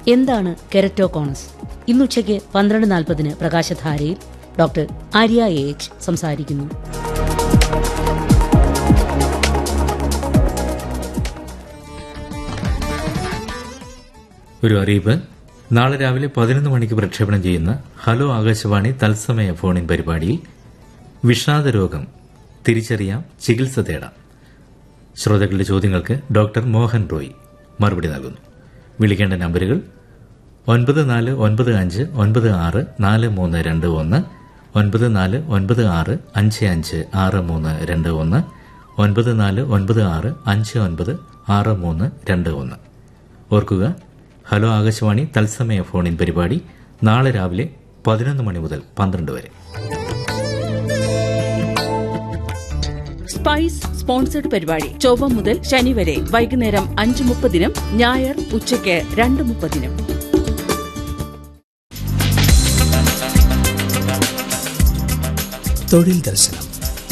എന്താണ് കെരറ്റോകോണസ് ഇന്നുച്ചയ്ക്ക് പന്ത്രണ്ട് നാൽപ്പതിന് പ്രകാശധാരയിൽ ഡോക്ടർ ആര്യ എ എച്ച് സംസാരിക്കുന്നു ഒരു അറിയിപ്പ് നാളെ രാവിലെ പതിനൊന്ന് മണിക്ക് പ്രക്ഷേപണം ചെയ്യുന്ന ഹലോ ആകാശവാണി തത്സമയ ഫോണിൻ പരിപാടിയിൽ വിഷാദ രോഗം തിരിച്ചറിയാം ചികിത്സ തേടാം ശ്രോതാക്കളുടെ ചോദ്യങ്ങൾക്ക് ഡോക്ടർ മോഹൻ റോയ് മറുപടി നൽകുന്നു വിളിക്കേണ്ട നമ്പറുകൾ ഒൻപത് നാല് ഒൻപത് അഞ്ച് ഒൻപത് ആറ് നാല് മൂന്ന് രണ്ട് ഒന്ന് ഒൻപത് നാല് ഒൻപത് ആറ് അഞ്ച് അഞ്ച് ആറ് മൂന്ന് രണ്ട് ഒന്ന് ഒൻപത് നാല് ഒൻപത് ആറ് അഞ്ച് ഒൻപത് ആറ് മൂന്ന് രണ്ട് ഒന്ന് ഓർക്കുക ഹലോ ആകാശവാണി തത്സമയ ഫോണിൻ പരിപാടി നാളെ രാവിലെ പതിനൊന്ന് മണി മുതൽ പന്ത്രണ്ട് വരെ സ്പൈസ് സ്പോൺസർഡ് പരിപാടി ചൊവ്വ മുതൽ ശനി വരെ വൈകുന്നേരം അഞ്ച് മുപ്പതിനും ഞായർ ഉച്ചയ്ക്ക് രണ്ട് മുപ്പതിനും തൊഴിൽ ദർശനം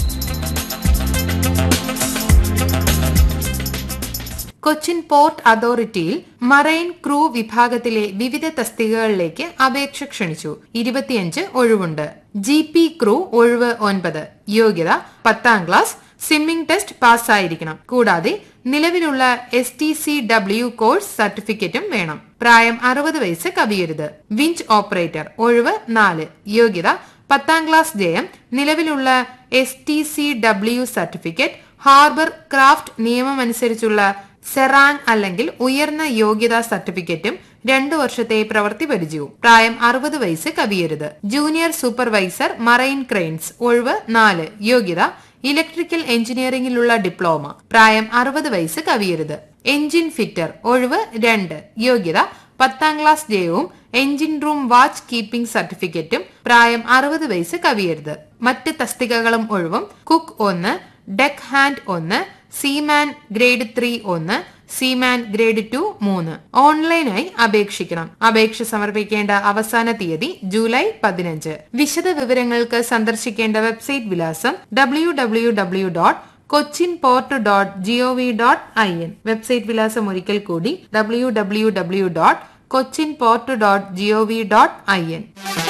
കൊച്ചിൻ പോർട്ട് അതോറിറ്റിയിൽ മറൈൻ ക്രൂ വിഭാഗത്തിലെ വിവിധ തസ്തികകളിലേക്ക് അപേക്ഷ ക്ഷണിച്ചു ഇരുപത്തിയഞ്ച് ഒഴിവുണ്ട് ജി പി ക്രൂ ഒഴിവ് ഒൻപത് യോഗ്യത പത്താം ക്ലാസ് സ്വിമ്മിംഗ് ടെസ്റ്റ് പാസ്സായിരിക്കണം കൂടാതെ നിലവിലുള്ള S T C W course സർട്ടിഫിക്കറ്റും വേണം പ്രായം അറുപത് വയസ്സ് കവിയരുത് വിഞ്ച് ഓപ്പറേറ്റർ ഒഴിവ് നാല് യോഗ്യത പത്താം ക്ലാസ് ജയം നിലവിലുള്ള S T C W certificate harbour craft നിയമമനുസരിച്ചുള്ള സെറാങ് അല്ലെങ്കിൽ ഉയർന്ന യോഗ്യതാ സർട്ടിഫിക്കറ്റും രണ്ടു വർഷത്തെ പ്രവൃത്തി പരിചയവും പ്രായം അറുപത് വയസ്സ് കവിയരുത് ജൂനിയർ സൂപ്പർവൈസർ മറൈൻ ക്രെയിൻസ് ഒഴിവ് നാല് യോഗ്യത ഇലക്ട്രിക്കൽ എഞ്ചിനീയറിംഗിലുള്ള ഡിപ്ലോമ പ്രായം അറുപത് വയസ്സ് കവിയരുത് എഞ്ചിൻ ഫിറ്റർ ഒഴിവ് രണ്ട് യോഗ്യത പത്താം ക്ലാസ് ജയവും എഞ്ചിൻ റൂം വാച്ച് കീപ്പിംഗ് സർട്ടിഫിക്കറ്റും പ്രായം അറുപത് വയസ്സ് കവിയരുത് മറ്റ് തസ്തികകളും ഒഴിവും കുക്ക് ഒന്ന് ഡെക്ക് ഹാൻഡ് ഒന്ന് സീമാൻ ഗ്രേഡ് ത്രീ ഒന്ന് സീമാൻ ഗ്രേഡ് ടു മൂന്ന് ഓൺലൈനായി അപേക്ഷിക്കണം അപേക്ഷ സമർപ്പിക്കേണ്ട അവസാന തീയതി ജൂലൈ പതിനഞ്ച് വിശദ വിവരങ്ങൾക്ക് സന്ദർശിക്കേണ്ട വെബ്സൈറ്റ് വിലാസം W W W dot Cochin port dot G O V dot I N website വിലാസം ഒരിക്കൽ കൂടി W W W dot Cochin port dot G O V dot I N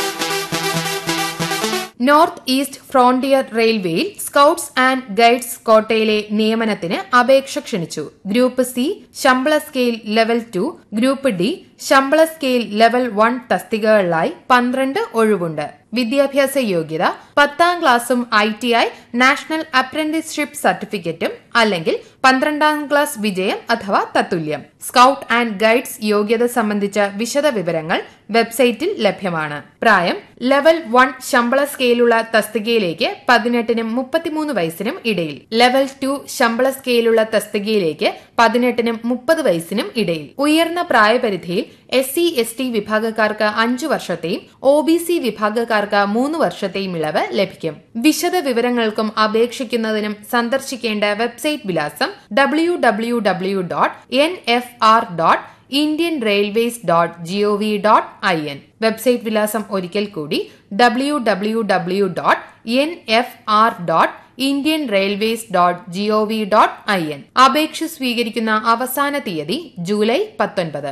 north east frontier റെയിൽവേയിൽ സ്കൌട്ട്സ് ആൻഡ് ഗൈഡ്സ് കോട്ടയിലെ നിയമനത്തിന് അപേക്ഷ ക്ഷണിച്ചു ഗ്രൂപ്പ് സി ശമ്പള scale level two group D ശമ്പള സ്കെയിൽ ലെവൽ വൺ തസ്തികകളിലായി പന്ത്രണ്ട് ഒഴിവുണ്ട് വിദ്യാഭ്യാസ യോഗ്യത പത്താം ക്ലാസും I T I national apprenticeship സർട്ടിഫിക്കറ്റും അല്ലെങ്കിൽ പന്ത്രണ്ടാം ക്ലാസ് വിജയം അഥവാ തത്തുല്യം സ്കൌട്ട് ആൻഡ് ഗൈഡ്സ് യോഗ്യത സംബന്ധിച്ച വിശദ വിവരങ്ങൾ വെബ്സൈറ്റിൽ ലഭ്യമാണ് പ്രായം ലെവൽ വൺ ശമ്പള സ്കെയിലുള്ള തസ്തികയിലേക്ക് പതിനെട്ടിനും മുപ്പത്തിമൂന്ന് വയസ്സിനും ഇടയിൽ ലെവൽ ടു ശമ്പള സ്കെയിലുള്ള തസ്തികയിലേക്ക് പതിനെട്ടിനും മുപ്പത് വയസ്സിനും ഇടയിൽ ഉയർന്ന പ്രായപരിധിയിൽ എസ് സി എസ് ടി വിഭാഗക്കാർക്ക് അഞ്ചു വർഷത്തെയും ഒ ബി സി വിഭാഗക്കാർക്ക് മൂന്ന് വർഷത്തെയും ഇളവ് ലഭിക്കും വിശദ വിവരങ്ങൾക്കും അപേക്ഷിക്കുന്നതിനും സന്ദർശിക്കേണ്ട വെബ്സൈറ്റ് വിലാസം W W W dot N F R dot Indian railways dot G O V dot I N website വിലാസം ഒരിക്കൽ കൂടി W W W dot N F R dot Indian railways dot G O V dot I N അപേക്ഷ സ്വീകരിക്കുന്ന അവസാന തീയതി July പത്തൊൻപത്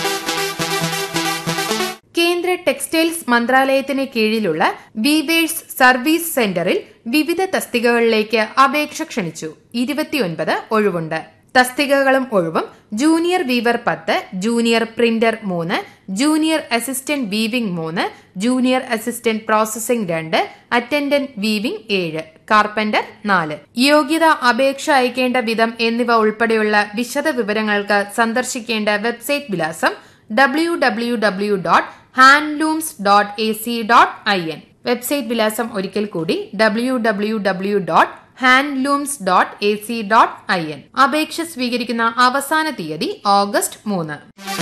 കേന്ദ്ര textiles മന്ത്രാലയത്തിന് കീഴിലുള്ള വീവേഴ്സ് സർവീസ് സെന്ററിൽ വിവിധ തസ്തികകളിലേക്ക് അപേക്ഷ ക്ഷണിച്ചു ഇരുപത്തിയൊൻപത് ഒഴിവുണ്ട് തസ്തികകളും ഒഴിവും ജൂനിയർ വീവർ പത്ത് ജൂനിയർ പ്രിന്റർ മൂന്ന് ജൂനിയർ അസിസ്റ്റന്റ് വീവിംഗ് മൂന്ന് ജൂനിയർ അസിസ്റ്റന്റ് പ്രോസസിംഗ് രണ്ട് അറ്റൻഡന്റ് വീവിംഗ് ഏഴ് കാർപ്പന്റർ നാല് യോഗ്യത അപേക്ഷ അയക്കേണ്ട വിധം എന്നിവ ഉൾപ്പെടെയുള്ള വിശദ വിവരങ്ങൾക്ക് സന്ദർശിക്കേണ്ട വെബ്സൈറ്റ് വിലാസം W W W dot handlooms dot A C dot I N website വിലാസം ഒരിക്കൽ കൂടി W W W dot handlooms dot A C dot I N അപേക്ഷ സ്വീകരിക്കുന്ന അവസാന തീയതി ഓഗസ്റ്റ് മൂന്ന്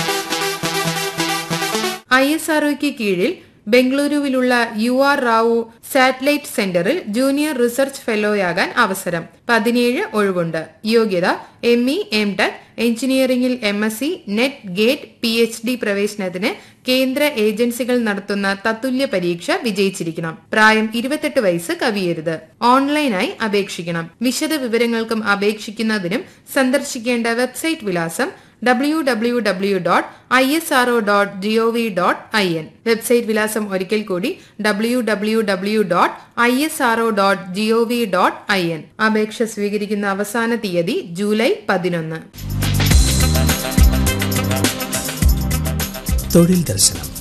ഐ എസ് ആർഒയ്ക്ക് കീഴിൽ ബംഗളൂരുവിലുള്ള യു ആർ റാവു സാറ്റലൈറ്റ് സെന്ററിൽ ജൂനിയർ റിസർച്ച് ഫെലോയാകാൻ അവസരം പതിനേഴ് ഒഴിവുണ്ട് യോഗ്യത എം ഇ എം ടെക് എഞ്ചിനീയറിംഗിൽ M S C NET GATE P H D പ്രവേശനത്തിന് കേന്ദ്ര ഏജൻസികൾ നടത്തുന്ന തത്തുല്യ പരീക്ഷ വിജയിച്ചിരിക്കണം പ്രായം ഇരുപത്തെട്ട് വയസ്സ് കവിയരുത് ഓൺലൈനായി അപേക്ഷിക്കണം വിശദ വിവരങ്ങൾക്കും അപേക്ഷിക്കുന്നതിനും സന്ദർശിക്കേണ്ട വെബ്സൈറ്റ് വിലാസം W W W dot I S R O dot G O V dot I N website വിലാസം ഒരിക്കൽ കൂടി W W W dot I S R O dot G O V dot I N അപേക്ഷ സ്വീകരിക്കുന്ന അവസാന തീയതി July പതിനൊന്ന് തൊഴിൽ ദർശനം